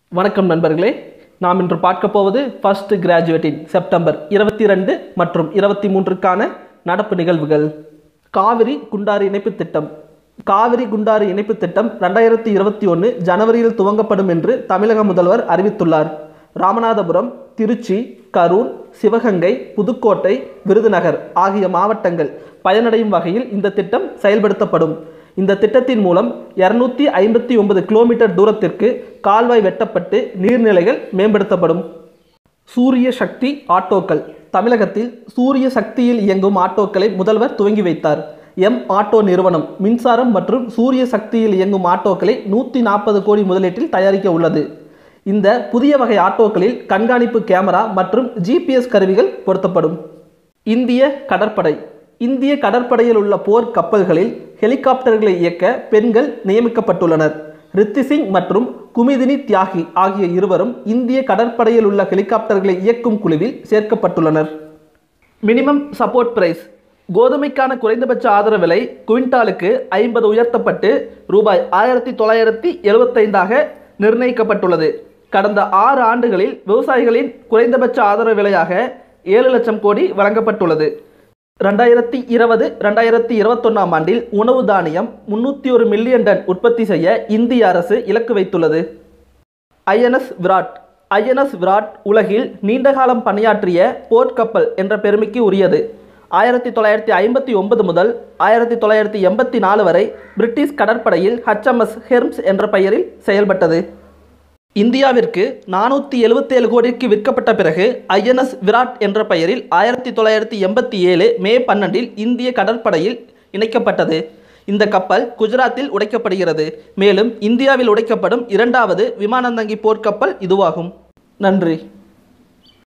வணக்கம் நண்பர்களே நாம் இன்று பார்க்க போவது ஃபர்ஸ்ட் கிராஜுவேட்டின் செப்டம்பர் இருபத்தி ரெண்டு மற்றும் இருபத்தி மூன்றுக்கான நடப்பு நிகழ்வுகள் காவிரி குண்டாறு இணைப்பு திட்டம் காவிரி குண்டாறு இணைப்பு திட்டம் ரெண்டாயிரத்தி இருபத்தி ஒன்று ஜனவரியில் துவங்கப்படும் என்று தமிழக முதல்வர் அறிவித்துள்ளார் ராமநாதபுரம் திருச்சி கரூர் சிவகங்கை புதுக்கோட்டை விருதுநகர் ஆகிய மாவட்டங்கள் பயனடையும் வகையில் இந்த திட்டம் செயல்படுத்தப்படும் இந்த திட்டத்தின் மூலம் இருநூத்தி ஐம்பத்தி ஒன்பது கிலோமீட்டர் தூரத்திற்கு கால்வாய் வெட்டப்பட்டு நீர்நிலைகள் மேம்படுத்தப்படும் சூரிய சக்தி ஆட்டோக்கள் தமிழகத்தில் சூரிய சக்தியில் இயங்கும் ஆட்டோக்களை முதல்வர் துவங்கி வைத்தார் எம் ஆட்டோ நிறுவனம் மின்சாரம் மற்றும் சூரிய சக்தியில் இயங்கும் ஆட்டோக்களை நூற்றி நாற்பது கோடி முதலீட்டில் தயாரிக்க உள்ளது இந்த புதிய வகை ஆட்டோக்களில் கண்காணிப்பு கேமரா மற்றும் ஜிபிஎஸ் கருவிகள் பொருத்தப்படும் இந்திய கடற்படை இந்திய கடற்படையில் உள்ள போர் கப்பல்களில் ஹெலிகாப்டர்களை இயக்க பெண்கள் நியமிக்கப்பட்டுள்ளனர் ரித்தி சிங் மற்றும் குமிதினி தியாகி ஆகிய இருவரும் இந்திய கடற்படையில் உள்ள ஹெலிகாப்டர்களை இயக்கும் குழுவில் சேர்க்கப்பட்டுள்ளனர் மினிமம் சப்போர்ட் பிரைஸ் கோதுமைக்கான குறைந்தபட்ச ஆதரவு விலை குவிண்டாலுக்கு ஐம்பது உயர்த்தப்பட்டு ரூபாய் ஆயிரத்தி தொள்ளாயிரத்தி எழுபத்தைந்தாக நிர்ணயிக்கப்பட்டுள்ளது கடந்த ஆறு ஆண்டுகளில் விவசாயிகளின் குறைந்தபட்ச ஆதரவு விலையாக ஏழு லட்சம் கோடி வழங்கப்பட்டுள்ளது ரெண்டாயிரத்தி இருபது ரெண்டாயிரத்தி இருபத்தொன்னாம் ஆண்டில் உணவு தானியம் முன்னூற்றி ஒரு மில்லியன் டன் உற்பத்தி செய்ய இந்திய அரசு இலக்கு வைத்துள்ளது ஐஎன்எஸ் விராட் ஐஎன்எஸ் விராட் உலகில் நீண்டகாலம் பணியாற்றிய போர்க்கப்பல் என்ற பெருமைக்கு உரியது ஆயிரத்தி தொள்ளாயிரத்தி ஐம்பத்தி ஒன்பது முதல் ஆயிரத்தி தொள்ளாயிரத்தி எண்பத்தி நாலு வரை பிரிட்டிஷ் கடற்படையில் ஹச்எம்எஸ் ஹெர்ம்ஸ் என்ற பெயரில் செயல்பட்டது இந்தியாவிற்கு நானூற்றி எழுபத்தேழு கோடிக்கு விற்கப்பட்ட பிறகு ஐஎன்எஸ் விராட் என்ற பெயரில் ஆயிரத்தி தொள்ளாயிரத்தி எண்பத்தி ஏழு மே பன்னெண்டில் இந்திய கடற்படையில் இணைக்கப்பட்டது இந்த கப்பல் குஜராத்தில் உடைக்கப்படுகிறது மேலும் இந்தியாவில் உடைக்கப்படும் இரண்டாவது விமானந்தங்கி போர்க்கப்பல் இதுவாகும் நன்றி